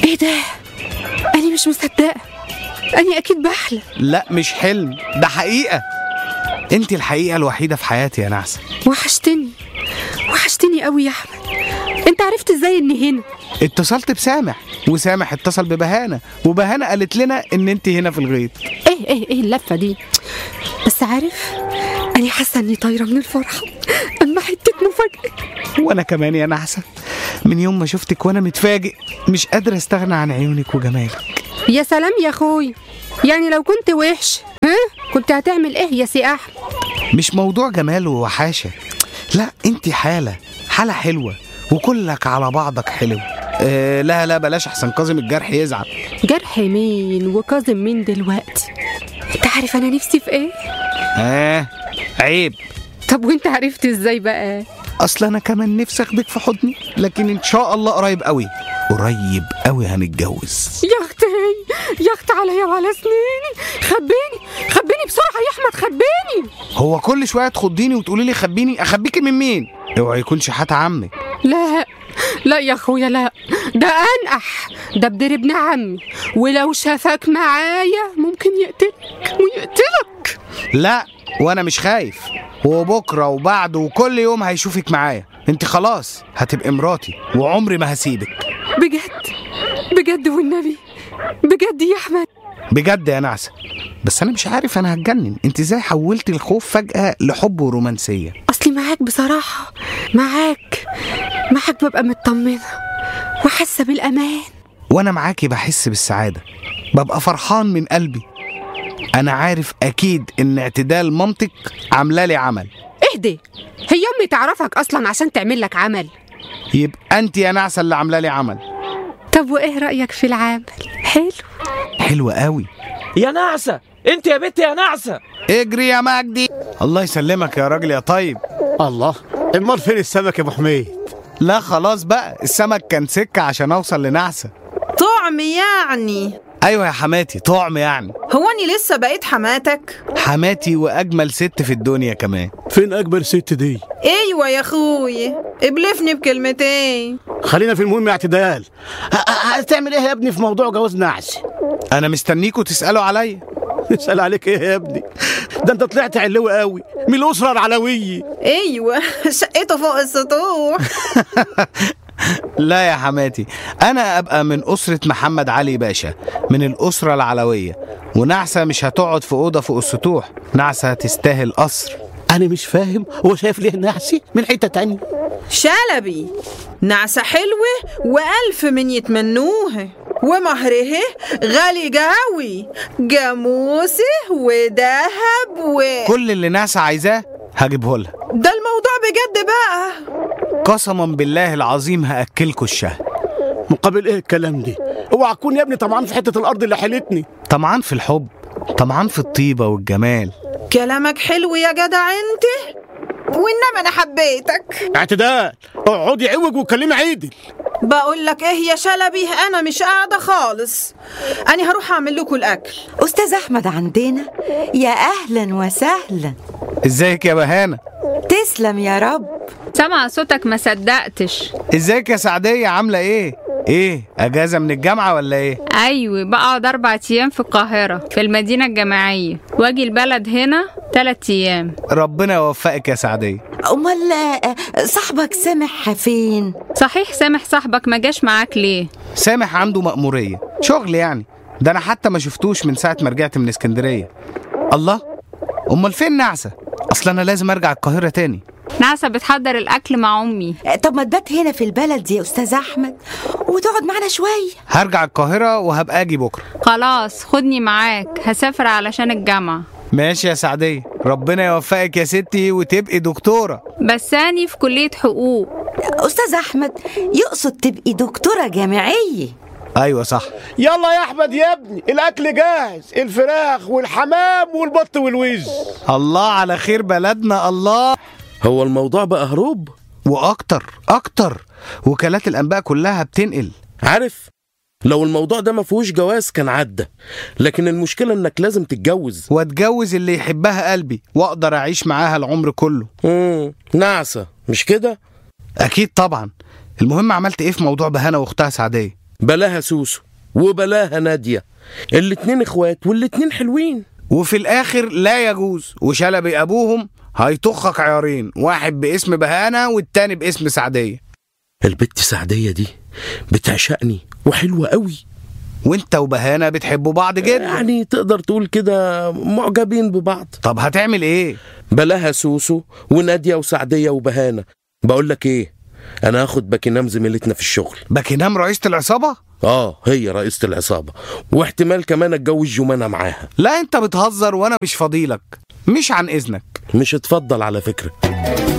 ايه ده انا مش مصدقه انا اكيد بحلم لا مش حلم ده حقيقة انت الحقيقة الوحيدة في حياتي يا نعسة وحشتني وحشتني قوي يا احمد انت عرفت ازاي اني هنا اتصلت بسامح وسامح اتصل ببهانة وبهانة قالت لنا ان انت هنا في الغيط ايه ايه ايه اللفه دي بس عارف انا حاسه اني طايره من الفرحه اما حته مفاجاه وانا كمان يا نعسة من يوم ما شفتك وانا متفاجئ مش قادر استغنى عن عيونك وجمالك يا سلام يا اخوي يعني لو كنت وحش ها كنت هتعمل ايه يا سي احمد مش موضوع جمال ووحاشة لا انت حالة حالة حلوة وكلك على بعضك حلو اه لا لا بلاش احسن كاظم الجرح يزعل جرح مين وكاظم مين دلوقتي انت عارف انا نفسي في ايه اه عيب طب وانت عرفت ازاي بقى اصل انا كمان نفسي اخدك في حضني لكن ان شاء الله قريب قوي قريب قوي هنتجوز يا اختي يا اختي عليا وعلى سنيني خبيني خبيني بسرعه يا احمد خبيني هو كل شويه تخضيني وتقولي لي خبيني اخبيكي من مين اوعى يكون شحات عمك لا لا يا اخويا لا ده انقح ده بدر ابن عمي ولو شافك معايا ممكن يقتلك ويقتلك لا وانا مش خايف وبكره وبعده وكل يوم هيشوفك معايا انت خلاص هتبقي مراتي وعمري ما هسيبك بجد بجد والنبي بجد يا احمد بجد يا نعسة بس انا مش عارف انا هتجنن انت ازاي حولتي الخوف فجأة لحب ورومانسية اصلي معاك بصراحه معاك معاك ببقى مطمنه وحاسه بالامان وانا معاكي بحس بالسعادة ببقى فرحان من قلبي انا عارف اكيد ان اعتدال مامتك عامله لي عمل اهدي هي امي تعرفك اصلا عشان تعمل لك عمل يبقى انت يا نعسة اللي عامله لي عمل طب وايه رايك في العمل حلو حلوة قوي يا نعسة انت يا بنت يا نعسة اجري يا مجدي الله يسلمك يا راجل يا طيب الله امال فين السمك يا ابو حميد لا خلاص بقى السمك كان سكة عشان اوصل لنعسة طعم يعني ايوه يا حماتي طعم يعني هو اني لسه بقيت حماتك حماتي واجمل ست في الدنيا كمان فين اكبر ست دي ايوه يا اخوي ابلفني بكلمتين خلينا في المهم يا اعتدال ه- ه- هتعمل ايه يا ابني في موضوع جواز نعس انا مستنيكوا تسالوا عليا اسال عليك ايه يا ابني ده انت طلعت علوي قوي من الاسره العلويه ايوه شقته فوق السطوح لا يا حماتي انا ابقى من اسره محمد علي باشا من الاسره العلويه ونعسه مش هتقعد في اوضه فوق السطوح نعسه تستاهل قصر انا مش فاهم هو شايف ليه نعسي من حته تانية شلبي نعسة حلوة وألف من يتمنوها ومهره غالي قوي جاموسه وذهب و كل اللي نعسه عايزاه هجيبه لها ده الموضوع بجد بقى قسما بالله العظيم هاكلكوا الشهد مقابل ايه الكلام دي اوعى تكون يا ابني طمعان في حته الارض اللي حيلتني طمعان في الحب طمعان في الطيبه والجمال كلامك حلو يا جدع انت وانما انا حبيتك اعتدال اقعدي عوج وكلمي عيدل بقول لك ايه يا شلبي انا مش قاعده خالص انا هروح اعمل لكم الاكل أستاذ أحمد عندنا يا أهلا وسهلا ازيك يا بهانه تسلم يا رب سمع صوتك ما صدقتش ازيك يا سعديه عامله ايه ايه اجازه من الجامعه ولا ايه ايوه بقعد اربع ايام في القاهره في المدينه الجامعيه واجي البلد هنا تلات ايام ربنا يوفقك يا سعديه أمال آه، صاحبك سامح فين؟ صحيح سامح صاحبك ما جاش معاك ليه سامح عنده مأمورية شغل يعني ده أنا حتى ما شفتوش من ساعة ما رجعت من اسكندرية الله أمال فين نعسة أصل أنا لازم أرجع القاهرة تاني نعسة بتحضر الاكل مع امي آه، طب ما تبات هنا في البلد يا أستاذ أحمد وتقعد معنا شوية هرجع القاهرة وهبقى أجي بكرة خلاص خدني معاك هسافر علشان الجامعة ماشي يا سعدية ربنا يوفقك يا ستي وتبقي دكتورة بس أنا في كلية حقوق أستاذ أحمد يقصد تبقي دكتورة جامعية أيوة صح يلا يا احمد يا ابني الاكل جاهز الفراخ والحمام والبط والوز الله على خير بلدنا الله هو الموضوع بقى هروب وأكتر أكتر وكالات الأنباء كلها بتنقل عارف لو الموضوع ده ما فيهوش جواز كان عدى لكن المشكلة انك لازم تتجوز واتجوز اللي يحبها قلبي وأقدر أعيش معاها العمر كله مم. نعسة مش كده أكيد طبعا المهم عملت إيه في موضوع بهانة وأختها سعدية بلاها سوسو وبلاها نادية الاتنين اخوات والاتنين حلوين وفي الاخر لا يجوز وشلبي ابوهم هيطخك عيارين واحد باسم بهانة والتاني باسم سعدية البت سعدية دي بتعشقني وحلوة قوي وانت وبهانة بتحبوا بعض جدا يعني تقدر تقول كده معجبين ببعض طب هتعمل ايه بلاها سوسو ونادية وسعدية وبهانة بقول لك ايه انا هاخد باكينام زميلتنا في الشغل باكينام رئيسة العصابة اه هي رئيسة العصابة واحتمال كمان اتجوز جمانة معاها لا انت بتهزر وانا مش فضيلك مش عن اذنك مش اتفضل على فكرة